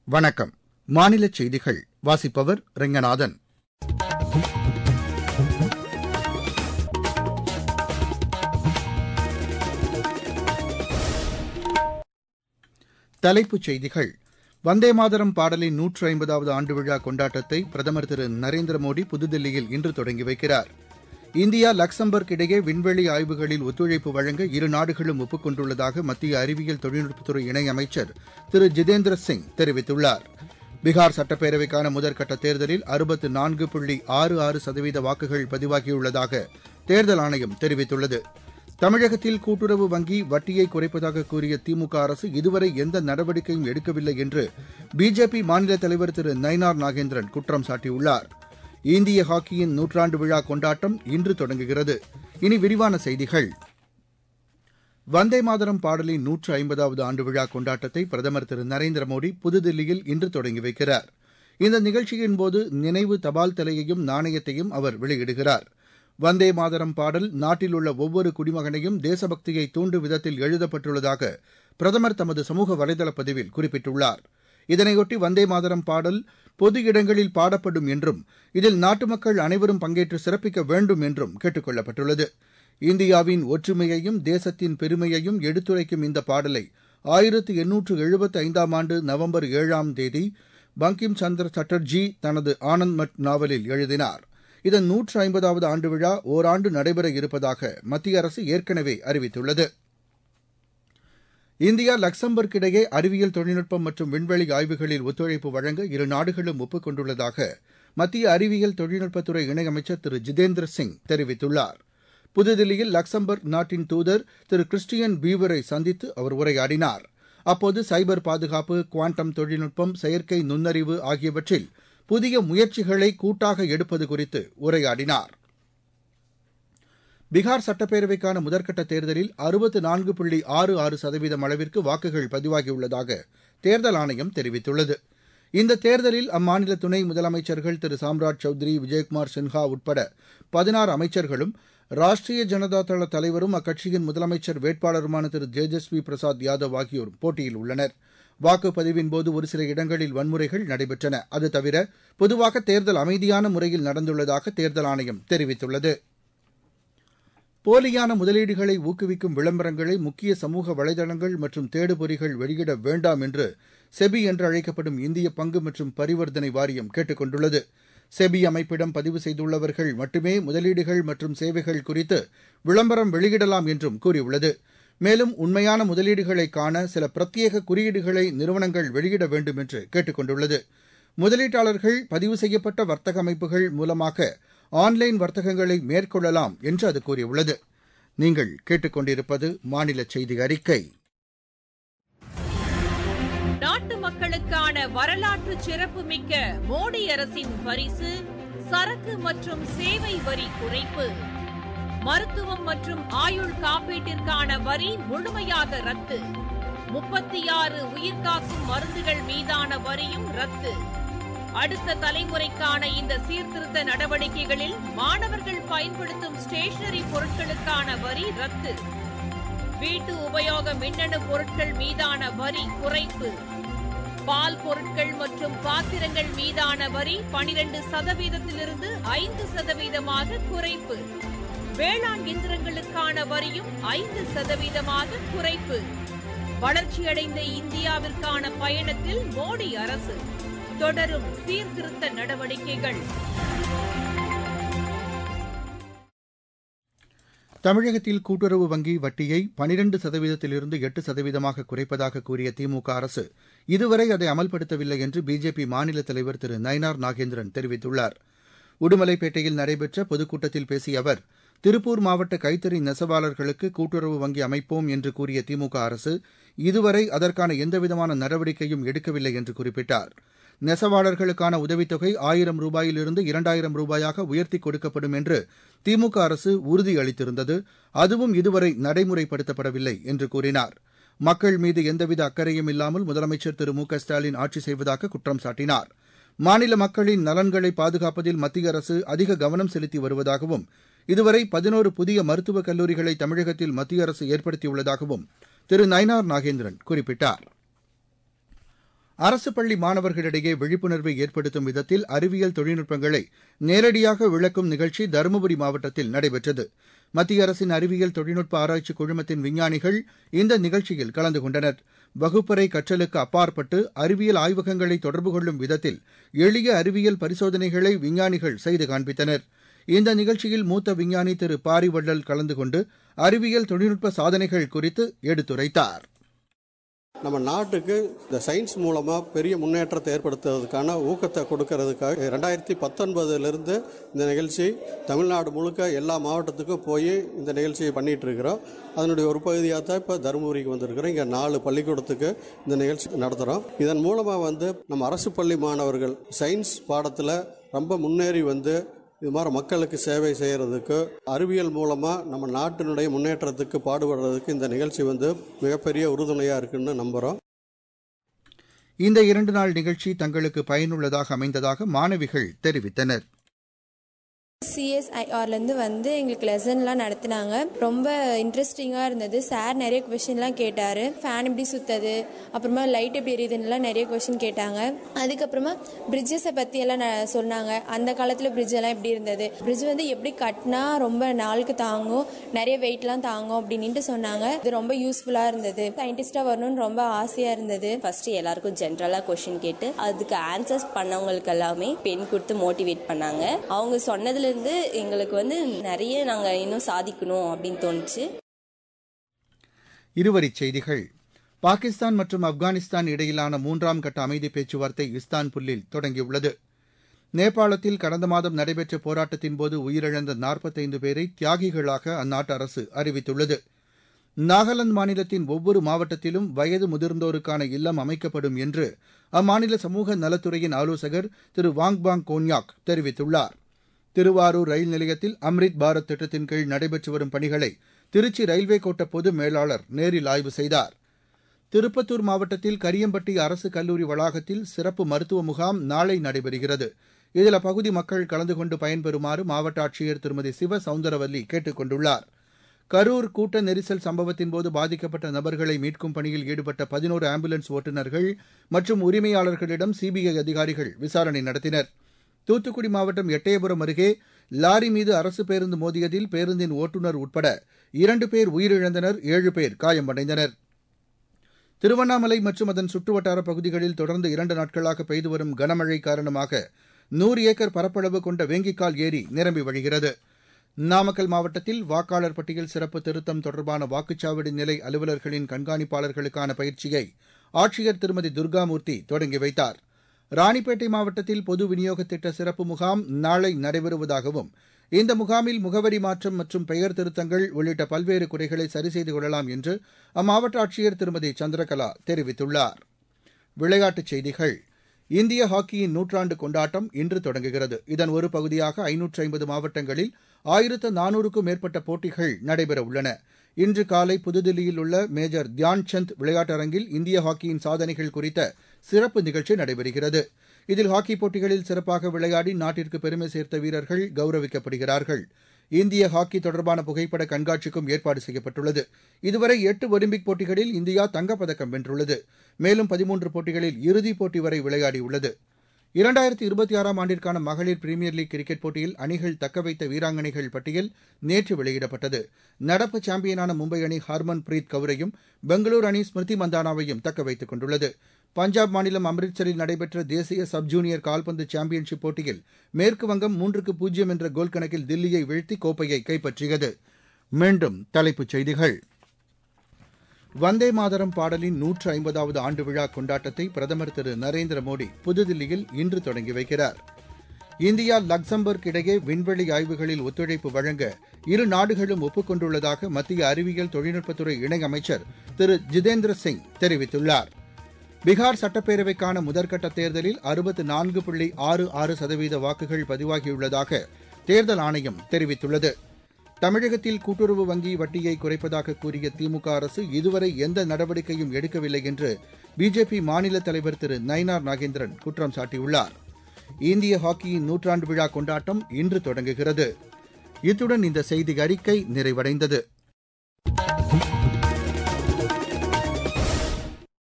வணக்கம் மாநில செய்திகள் வாசிப்பவர் ரெங்கநாதன் தலைப்புச் செய்திகள் வந்தே மாதரம் பாடலின் நூற்று ஐம்பதாவது ஆண்டு விழா கொண்டாட்டத்தை பிரதமர் திரு நரேந்திர மோடி புதுதில்லியில் இன்று தொடங்கி வைக்கிறார் இந்தியா லக்சம்பர்க் இடையே விண்வெளி ஆய்வுகளில் ஒத்துழைப்பு வழங்க இரு நாடுகளும் ஒப்புக் கொண்டுள்ளதாக மத்திய அறிவியல் தொழில்நுட்பத்துறை இணையமைச்சர் திரு ஜிதேந்திர சிங் தெரிவித்துள்ளார் பீகார் சட்டப்பேரவைக்கான முதற்கட்ட தேர்தலில் அறுபத்து நான்கு புள்ளி ஆறு ஆறு சதவீத வாக்குகள் பதிவாகியுள்ளதாக தேர்தல் ஆணையம் தெரிவித்துள்ளது தமிழகத்தில் கூட்டுறவு வங்கி வட்டியை குறைப்பதாக கூறிய திமுக அரசு இதுவரை எந்த நடவடிக்கையும் எடுக்கவில்லை என்று பிஜேபி மாநில தலைவர் திரு நயினார் நாகேந்திரன் குற்றம் சாட்டியுள்ளார் இந்திய ஹாக்கியின் நூற்றாண்டு விழா கொண்டாட்டம் இன்று தொடங்குகிறது இனி விரிவான செய்திகள் வந்தே மாதரம் பாடலின் நூற்று ஐம்பதாவது ஆண்டு விழா கொண்டாட்டத்தை பிரதமர் திரு நரேந்திர மோடி புதுதில்லியில் இன்று தொடங்கி வைக்கிறார் இந்த நிகழ்ச்சியின்போது நினைவு தபால் தலையையும் நாணயத்தையும் அவர் வெளியிடுகிறார் வந்தே மாதரம் பாடல் நாட்டில் உள்ள ஒவ்வொரு குடிமகனையும் தேசபக்தியை தூண்டும் விதத்தில் எழுதப்பட்டுள்ளதாக பிரதமர் தமது சமூக வலைதள பதிவில் குறிப்பிட்டுள்ளார் இதனையொட்டி வந்தே மாதரம் பாடல் பொது இடங்களில் பாடப்படும் என்றும் இதில் நாட்டு மக்கள் அனைவரும் பங்கேற்று சிறப்பிக்க வேண்டும் என்றும் கேட்டுக் கொள்ளப்பட்டுள்ளது இந்தியாவின் ஒற்றுமையையும் தேசத்தின் பெருமையையும் எடுத்துரைக்கும் இந்த பாடலை ஆயிரத்து எண்ணூற்று எழுபத்தி ஐந்தாம் ஆண்டு நவம்பர் ஏழாம் தேதி பங்கிம் சந்திர சட்டர்ஜி தனது ஆனந்த் மட் நாவலில் எழுதினார் இதன் நூற்று ஐம்பதாவது ஆண்டு விழா ஓராண்டு நடைபெற இருப்பதாக மத்திய அரசு ஏற்கனவே அறிவித்துள்ளது இந்தியா லக்சம்பர்க் இடையே அறிவியல் தொழில்நுட்பம் மற்றும் விண்வெளி ஆய்வுகளில் ஒத்துழைப்பு வழங்க இரு நாடுகளும் ஒப்புக் கொண்டுள்ளதாக மத்திய அறிவியல் தொழில்நுட்பத்துறை இணையமைச்சர் திரு ஜிதேந்திர சிங் தெரிவித்துள்ளார் புதுதில்லியில் லக்சம்பர்க் நாட்டின் தூதர் திரு கிறிஸ்டியன் பீவரை சந்தித்து அவர் உரையாடினார் அப்போது சைபர் பாதுகாப்பு குவாண்டம் தொழில்நுட்பம் செயற்கை நுண்ணறிவு ஆகியவற்றில் புதிய முயற்சிகளை கூட்டாக எடுப்பது குறித்து உரையாடினார் பீகார் சட்டப்பேரவைக்கான முதற்கட்ட தேர்தலில் அறுபத்து நான்கு புள்ளி ஆறு ஆறு சதவீதம் அளவிற்கு வாக்குகள் பதிவாகியுள்ளதாக தேர்தல் ஆணையம் தெரிவித்துள்ளது இந்த தேர்தலில் அம்மாநில துணை முதலமைச்சர்கள் திரு சாம்ராஜ் சௌத்ரி விஜயகுமார் சின்ஹா உட்பட பதினாறு அமைச்சர்களும் ராஷ்டிரிய ஜனதா தள தலைவரும் அக்கட்சியின் முதலமைச்சர் வேட்பாளருமான திரு தேஜஸ்வி பிரசாத் யாதவ் ஆகியோரும் போட்டியில் உள்ளனர் வாக்குப்பதிவின்போது ஒரு சில இடங்களில் வன்முறைகள் நடைபெற்றன அது தவிர பொதுவாக தேர்தல் அமைதியான முறையில் நடந்துள்ளதாக தேர்தல் ஆணையம் தெரிவித்துள்ளது போலியான முதலீடுகளை ஊக்குவிக்கும் விளம்பரங்களை முக்கிய சமூக வலைதளங்கள் மற்றும் தேடுபொறிகள் வெளியிட வேண்டாம் என்று செபி என்று அழைக்கப்படும் இந்திய பங்கு மற்றும் பரிவர்த்தனை வாரியம் கேட்டுக் கொண்டுள்ளது செபி அமைப்பிடம் பதிவு செய்துள்ளவர்கள் மட்டுமே முதலீடுகள் மற்றும் சேவைகள் குறித்து விளம்பரம் வெளியிடலாம் என்றும் கூறியுள்ளது மேலும் உண்மையான முதலீடுகளை காண சில பிரத்யேக குறியீடுகளை நிறுவனங்கள் வெளியிட வேண்டும் என்று கேட்டுக் கொண்டுள்ளது முதலீட்டாளர்கள் பதிவு செய்யப்பட்ட வர்த்தக அமைப்புகள் மூலமாக ஆன்லைன் வர்த்தகங்களை மேற்கொள்ளலாம் என்று அது கூறியுள்ளது நீங்கள் கேட்டுக்கொண்டிருப்பது மாநில செய்தி அறிக்கை நாட்டு மக்களுக்கான வரலாற்று சிறப்புமிக்க மோடி அரசின் பரிசு சரக்கு மற்றும் சேவை வரி குறைப்பு மருத்துவம் மற்றும் ஆயுள் காப்பீட்டிற்கான வரி முழுமையாக ரத்து முப்பத்தி ஆறு உயிர்காக்கும் மருந்துகள் மீதான வரியும் ரத்து அடுத்த தலைமுறைக்கான இந்த சீர்திருத்த நடவடிக்கைகளில் மாணவர்கள் பயன்படுத்தும் ஸ்டேஷனரி பொருட்களுக்கான வரி ரத்து வீட்டு உபயோக மின்னணு பொருட்கள் மீதான வரி குறைப்பு பால் பொருட்கள் மற்றும் பாத்திரங்கள் மீதான வரி பனிரெண்டு சதவீதத்திலிருந்து ஐந்து சதவீதமாக குறைப்பு வேளாண் இயந்திரங்களுக்கான வரியும் ஐந்து சதவீதமாக குறைப்பு வளர்ச்சியடைந்த இந்தியாவிற்கான பயணத்தில் மோடி அரசு தொடரும் சீர்திருத்த நடவடிக்கைகள் தமிழகத்தில் கூட்டுறவு வங்கி வட்டியை பனிரண்டு சதவீதத்திலிருந்து எட்டு சதவீதமாக குறைப்பதாக கூறிய திமுக அரசு இதுவரை அதை அமல்படுத்தவில்லை என்று பிஜேபி மாநில தலைவர் திரு நயினார் நாகேந்திரன் தெரிவித்துள்ளார் உடுமலைப்பேட்டையில் நடைபெற்ற பொதுக்கூட்டத்தில் பேசிய அவர் திருப்பூர் மாவட்ட கைத்தறி நெசவாளர்களுக்கு கூட்டுறவு வங்கி அமைப்போம் என்று கூறிய திமுக அரசு இதுவரை அதற்கான எந்தவிதமான நடவடிக்கையும் எடுக்கவில்லை என்று குறிப்பிட்டார் நெசவாளர்களுக்கான உதவித்தொகை ஆயிரம் ரூபாயிலிருந்து இரண்டாயிரம் ரூபாயாக உயர்த்தி கொடுக்கப்படும் என்று திமுக அரசு உறுதியளித்திருந்தது அதுவும் இதுவரை நடைமுறைப்படுத்தப்படவில்லை என்று கூறினார் மக்கள் மீது எந்தவித அக்கறையும் இல்லாமல் முதலமைச்சர் திரு மு க ஸ்டாலின் ஆட்சி செய்வதாக குற்றம் சாட்டினார் மாநில மக்களின் நலன்களை பாதுகாப்பதில் மத்திய அரசு அதிக கவனம் செலுத்தி வருவதாகவும் இதுவரை பதினோரு புதிய மருத்துவக் கல்லூரிகளை தமிழகத்தில் மத்திய அரசு ஏற்படுத்தியுள்ளதாகவும் திரு நயினார் நாகேந்திரன் குறிப்பிட்டார் அரசு பள்ளி மாணவர்களிடையே விழிப்புணர்வை ஏற்படுத்தும் விதத்தில் அறிவியல் தொழில்நுட்பங்களை நேரடியாக விளக்கும் நிகழ்ச்சி தருமபுரி மாவட்டத்தில் நடைபெற்றது மத்திய அரசின் அறிவியல் தொழில்நுட்ப ஆராய்ச்சி குழுமத்தின் விஞ்ஞானிகள் இந்த நிகழ்ச்சியில் கலந்து கொண்டனர் வகுப்பறை கற்றலுக்கு அப்பாற்பட்டு அறிவியல் ஆய்வகங்களை தொடர்பு கொள்ளும் விதத்தில் எளிய அறிவியல் பரிசோதனைகளை விஞ்ஞானிகள் செய்து காண்பித்தனர் இந்த நிகழ்ச்சியில் மூத்த விஞ்ஞானி திரு பாரிவள்ளல் கலந்து கொண்டு அறிவியல் தொழில்நுட்ப சாதனைகள் குறித்து எடுத்துரைத்தார் நம்ம நாட்டுக்கு இந்த சயின்ஸ் மூலமாக பெரிய முன்னேற்றத்தை ஏற்படுத்துவதற்கான ஊக்கத்தை கொடுக்கறதுக்காக ரெண்டாயிரத்தி பத்தொன்பதுலேருந்து இந்த நிகழ்ச்சி தமிழ்நாடு முழுக்க எல்லா மாவட்டத்துக்கும் போய் இந்த நிகழ்ச்சியை பண்ணிகிட்டு இருக்கிறோம் அதனுடைய ஒரு பகுதியாக தான் இப்போ தருமபுரிக்கு வந்திருக்கிறோம் இங்கே நாலு பள்ளிக்கூடத்துக்கு இந்த நிகழ்ச்சி நடத்துகிறோம் இதன் மூலமாக வந்து நம்ம அரசு பள்ளி மாணவர்கள் சயின்ஸ் பாடத்தில் ரொம்ப முன்னேறி வந்து இது மாதிரி மக்களுக்கு சேவை செய்கிறதுக்கு அறிவியல் மூலமாக நம்ம நாட்டினுடைய முன்னேற்றத்துக்கு பாடுபடுறதுக்கு இந்த நிகழ்ச்சி வந்து மிகப்பெரிய உறுதுணையாக இருக்குன்னு நம்புகிறோம் இந்த இரண்டு நாள் நிகழ்ச்சி தங்களுக்கு பயனுள்ளதாக அமைந்ததாக மாணவிகள் தெரிவித்தனர் சிஎஸ்ஐஆர்லேருந்து வந்து எங்களுக்கு லெசன்லாம் நடத்தினாங்க ரொம்ப இன்ட்ரெஸ்டிங்காக இருந்தது சார் நிறைய கொஷின்லாம் கேட்டார் ஃபேன் எப்படி சுற்றுது அப்புறமா லைட் எப்படி எரியுதுன்னுலாம் நிறைய கொஷின் கேட்டாங்க அதுக்கப்புறமா பிரிட்ஜஸை பற்றி எல்லாம் ந- சொன்னாங்க அந்த காலத்தில் பிரிட்ஜ் எல்லாம் எப்படி இருந்தது பிரிட்ஜ் வந்து எப்படி கட்டினா ரொம்ப நாளுக்கு தாங்கும் நிறைய வெயிட்லாம் தாங்கும் அப்படின்ட்டு சொன்னாங்க இது ரொம்ப யூஸ்ஃபுல்லாக இருந்தது சயின்டிஸ்டாக வரணும்னு ரொம்ப ஆசையாக இருந்தது ஃபர்ஸ்ட் எல்லாருக்கும் ஜென்ரலாக கொஷின் கேட்டு அதுக்கு ஆன்சர்ஸ் பண்ணவங்களுக்கு எல்லாமே பென் கொடுத்து மோட்டிவேட் பண்ணாங்க அவங்க சொன்னதுலேருந்து எங்களுக்கு வந்து நிறைய நாங்கள் இன்னும் சாதிக்கணும் அப்படின்னு தோணுச்சு இருவரிச் செய்திகள் பாகிஸ்தான் மற்றும் ஆப்கானிஸ்தான் இடையிலான மூன்றாம் கட்ட அமைதி பேச்சுவார்த்தை இஸ்தான்புல்லில் தொடங்கியுள்ளது நேபாளத்தில் கடந்த மாதம் நடைபெற்ற போராட்டத்தின்போது உயிரிழந்த 45 பேரை தியாகிகளாக அந்நாட்டு அரசு அறிவித்துள்ளது நாகாலாந்து மாநிலத்தின் ஒவ்வொரு மாவட்டத்திலும் வயது முதிர்ந்தோருக்கான இல்லம் அமைக்கப்படும் என்று அம்மாநில சமூக நலத்துறையின் ஆலோசகர் திரு வாங்பாங் கோன்யாக் தெரிவித்துள்ளார் திருவாரூர் ரயில் நிலையத்தில் அம்ரித் பாரத் திட்டத்தின் கீழ் நடைபெற்று வரும் பணிகளை திருச்சி ரயில்வே கோட்ட பொது மேலாளர் நேரில் ஆய்வு செய்தார் திருப்பத்தூர் மாவட்டத்தில் கரியம்பட்டி அரசு கல்லூரி வளாகத்தில் சிறப்பு மருத்துவ முகாம் நாளை நடைபெறுகிறது இதில் அப்பகுதி மக்கள் கலந்து கொண்டு பயன்பெறுமாறு மாவட்ட ஆட்சியர் திருமதி சிவ சவுந்தரவல்லி கேட்டுக் கொண்டுள்ளார் கரூர் கூட்ட நெரிசல் சம்பவத்தின்போது பாதிக்கப்பட்ட நபர்களை மீட்கும் பணியில் ஈடுபட்ட பதினோரு ஆம்புலன்ஸ் ஓட்டுநர்கள் மற்றும் உரிமையாளர்களிடம் சிபிஐ அதிகாரிகள் விசாரணை நடத்தினர் தூத்துக்குடி மாவட்டம் எட்டயபுரம் அருகே லாரி மீது அரசு பேருந்து மோதியதில் பேருந்தின் ஓட்டுநர் உட்பட இரண்டு பேர் உயிரிழந்தனர் ஏழு பேர் காயமடைந்தனர் திருவண்ணாமலை மற்றும் அதன் சுற்றுவட்டார பகுதிகளில் தொடர்ந்து இரண்டு நாட்களாக பெய்து வரும் கனமழை காரணமாக நூறு ஏக்கர் பரப்பளவு கொண்ட வேங்கிக்கால் ஏரி நிரம்பி வழிகிறது நாமக்கல் மாவட்டத்தில் வாக்காளர் பட்டியல் சிறப்பு திருத்தம் தொடர்பான வாக்குச்சாவடி நிலை அலுவலர்களின் கண்காணிப்பாளர்களுக்கான பயிற்சியை ஆட்சியர் திருமதி துர்காமூர்த்தி தொடங்கி வைத்தார் ராணிப்பேட்டை மாவட்டத்தில் பொது விநியோக திட்ட சிறப்பு முகாம் நாளை நடைபெறுவதாகவும் இந்த முகாமில் முகவரி மாற்றம் மற்றும் பெயர் திருத்தங்கள் உள்ளிட்ட பல்வேறு குறைகளை சரி செய்து கொள்ளலாம் என்று அம்மாவட்ட ஆட்சியர் திருமதி சந்திரகலா தெரிவித்துள்ளார் விளையாட்டுச் செய்திகள் இந்திய ஹாக்கியின் நூற்றாண்டு கொண்டாட்டம் இன்று தொடங்குகிறது இதன் ஒரு பகுதியாக ஐநூற்று ஐம்பது மாவட்டங்களில் ஆயிரத்து நானூறுக்கும் மேற்பட்ட போட்டிகள் நடைபெற உள்ளன இன்று காலை புதுதில்லியில் உள்ள மேஜர் தியான்சந்த் விளையாட்டரங்கில் இந்திய ஹாக்கியின் சாதனைகள் குறித்த சிறப்பு நிகழ்ச்சி நடைபெறுகிறது இதில் ஹாக்கி போட்டிகளில் சிறப்பாக விளையாடி நாட்டிற்கு பெருமை சேர்த்த வீரர்கள் கௌரவிக்கப்படுகிறார்கள் இந்திய ஹாக்கி தொடர்பான புகைப்பட கண்காட்சிக்கும் ஏற்பாடு செய்யப்பட்டுள்ளது இதுவரை எட்டு ஒலிம்பிக் போட்டிகளில் இந்தியா தங்கப்பதக்கம் வென்றுள்ளது மேலும் பதிமூன்று போட்டிகளில் இறுதிப் போட்டி வரை விளையாடியுள்ளது இரண்டாயிரத்தி இருபத்தி ஆறாம் ஆண்டிற்கான மகளிர் பிரீமியர் லீக் கிரிக்கெட் போட்டியில் அணிகள் தக்கவைத்த வீராங்கனைகள் பட்டியல் நேற்று வெளியிடப்பட்டது நடப்பு சாம்பியனான மும்பை அணி ஹர்மன் பிரீத் கவுரையும் பெங்களூரு அணி ஸ்மிருதி மந்தானாவையும் தக்க வைத்துக் கொண்டுள்ளது பஞ்சாப் மாநிலம் அம்ரிட்சரில் நடைபெற்ற தேசிய சப் ஜூனியர் கால்பந்து சாம்பியன்ஷிப் போட்டியில் மேற்கு வங்கம் மூன்றுக்கு பூஜ்ஜியம் என்ற கோல் கணக்கில் தில்லியை வீழ்த்தி கோப்பையை கைப்பற்றியது மீண்டும் தலைப்புச் செய்திகள் வந்தே மாதரம் பாடலின் நூற்று ஐம்பதாவது ஆண்டு விழா கொண்டாட்டத்தை பிரதமர் திரு நரேந்திர மோடி புதுதில்லியில் இன்று தொடங்கி வைக்கிறார் இந்தியா லக்சம்பர்க் இடையே விண்வெளி ஆய்வுகளில் ஒத்துழைப்பு வழங்க இரு நாடுகளும் ஒப்புக் மத்திய அறிவியல் தொழில்நுட்பத்துறை இணையமைச்சர் திரு ஜிதேந்திர சிங் தெரிவித்துள்ளார் பீகார் சட்டப்பேரவைக்கான முதற்கட்ட தேர்தலில் அறுபத்து நான்கு புள்ளி ஆறு ஆறு சதவீத வாக்குகள் பதிவாகியுள்ளதாக தேர்தல் ஆணையம் தெரிவித்துள்ளது தமிழகத்தில் கூட்டுறவு வங்கி வட்டியை குறைப்பதாக கூறிய திமுக அரசு இதுவரை எந்த நடவடிக்கையும் எடுக்கவில்லை என்று பிஜேபி மாநில தலைவர் திரு நயினார் நாகேந்திரன் குற்றம் சாட்டியுள்ளார் இந்திய ஹாக்கியின் நூற்றாண்டு விழா கொண்டாட்டம் இன்று தொடங்குகிறது இத்துடன் இந்த செய்தி அறிக்கை நிறைவடைந்தது